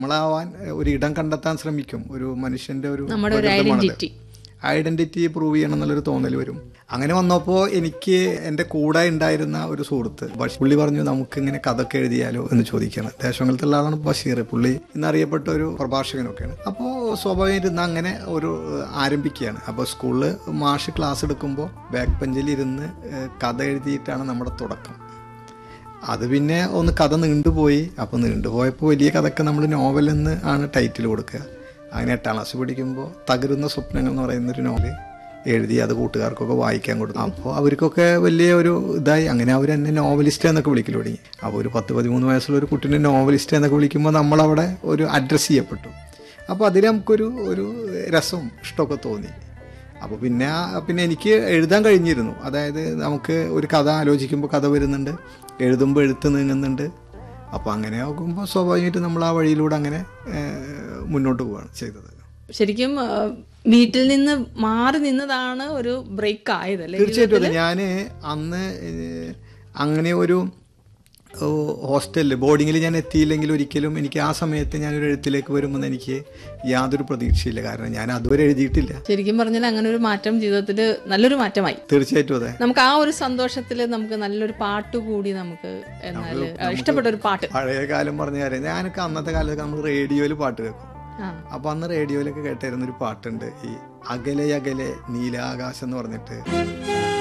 നമ്മളാവാൻ ഒരു ഇടം കണ്ടെത്താൻ ശ്രമിക്കും ഒരു മനുഷ്യന്റെ ഒരു നമ്മുടെ ഒരു പ്രകൃതമാണത്. ഐഡന്റിറ്റി ഐഡന്റിറ്റി പ്രൂവ് ചെയ്യണം എന്നുള്ളൊരു തോന്നൽ വരും അങ്ങനെ വന്നപ്പോൾ എനിക്ക് എൻ്റെ കൂടെ ഉണ്ടായിരുന്ന ഒരു സുഹൃത്ത് ബഷീർ പുള്ളി പറഞ്ഞു നമുക്ക് ഇങ്ങനെ കഥയൊക്കെ എഴുതിയാലോ എന്ന് ചോദിക്കുകയാണ് ദേശമംഗലത്തുള്ള ആളാണ് ബഷീർ പുള്ളി ഇന്നറിയപ്പെട്ട ഒരു പ്രഭാഷകനൊക്കെയാണ് അപ്പോൾ സ്വാഭാവികമായിട്ട് ഇന്ന് അങ്ങനെ ഒരു ഏഹ്, ആരംഭിക്കുകയാണ് അപ്പോൾ സ്കൂളിൽ മാഷ് ക്ലാസ് എടുക്കുമ്പോൾ ബാക്ക് ബെഞ്ചിൽ ഇരുന്ന് ഏഹ്, കഥ എഴുതിയിട്ടാണ് നമ്മുടെ തുടക്കം അത് പിന്നെ ഒന്ന് കഥ നീണ്ടുപോയി അപ്പോൾ നീണ്ടുപോയപ്പോൾ വലിയ കഥക്ക് നമ്മൾ നോവൽ എന്ന് ആണ് ടൈറ്റിൽ കൊടുക്കുക അങ്ങനെ എട്ടാം ക്ലാസ് പഠിക്കുമ്പോൾ തകരുന്ന സ്വപ്നങ്ങൾ എന്ന് പറയുന്ന ഒരു നോവൽ എഴുതി അത് കൂട്ടുകാർക്കൊക്കെ വായിക്കാൻ കൊടുത്തു അപ്പോൾ അവർക്കൊക്കെ വലിയ ഒരു ഇതായി അങ്ങനെ അവർ എന്നെ നോവലിസ്റ്റ് എന്നൊക്കെ വിളിക്കൽ തുടങ്ങി അപ്പോൾ ഒരു പത്ത് പതിമൂന്ന് വയസ്സുള്ള ഒരു കുട്ടീനെ നോവലിസ്റ്റ് എന്നൊക്കെ വിളിക്കുമ്പോൾ നമ്മളവിടെ ഒരു അഡ്രസ്സ് ചെയ്യപ്പെട്ടു അപ്പോൾ അതിൽ നമുക്കൊരു ഒരു രസവും ഇഷ്ടമൊക്കെ തോന്നി അപ്പോൾ പിന്നെ ആ- പിന്നെ എനിക്ക് എഴുതാൻ കഴിഞ്ഞിരുന്നു അതായത് നമുക്ക് ഒരു കഥ ആലോചിക്കുമ്പോൾ കഥ വരുന്നുണ്ട് എഴുതുമ്പോൾ എഴുത്ത് നീങ്ങുന്നുണ്ട് അപ്പോൾ അങ്ങനെ ആകുമ്പോൾ സ്വാഭാവികമായിട്ട് നമ്മൾ ആ വഴിയിലൂടെ അങ്ങനെ ഏഹ്, മുന്നോട്ട് പോവുകയാണ് ചെയ്തത് ശരിക്കും ആ, വീട്ടിൽ നിന്ന് മാറി നിന്നതാണ് ഒരു ബ്രേക്ക് ആയത് അല്ലേ തീർച്ചയായിട്ടും അതെ ഞാൻ അന്ന് ഏഹ്, അങ്ങനെ ഒരു ഹോസ്റ്റലിൽ ബോർഡിങ്ങിൽ ഞാൻ എത്തിയില്ലെങ്കിൽ ഒരിക്കലും എനിക്ക് ആ സമയത്ത് ഞാനൊരു എഴുത്തിലേക്ക് വരുമെന്ന് എനിക്ക് യാതൊരു പ്രതീക്ഷയില്ല കാരണം ഞാൻ അതുവരെ എഴുതിയിട്ടില്ല ശരിക്കും പറഞ്ഞാൽ അങ്ങനെ ഒരു മാറ്റം ജീവിതത്തിൽ നല്ലൊരു മാറ്റമായി തീർച്ചയായിട്ടും അതെ നമുക്ക് ആ ഒരു സന്തോഷത്തിൽ നമുക്ക് നല്ലൊരു പാട്ട് കൂടി നമുക്ക് എന്നാൽ ഇഷ്ടപ്പെട്ട ഒരു പാട്ട് പഴയ കാലം പറഞ്ഞ കാര്യം ഞാനൊക്കെ അന്നത്തെ കാലത്തൊക്കെ നമ്മൾ റേഡിയോയിൽ പാട്ട് കേൾക്കും ആ അപ്പൊ അന്ന് റേഡിയോയിലൊക്കെ കേട്ടിരുന്ന ഒരു പാട്ടുണ്ട് ഈ അകലെ അകലെ നീലാകാശം എന്ന് പറഞ്ഞിട്ട്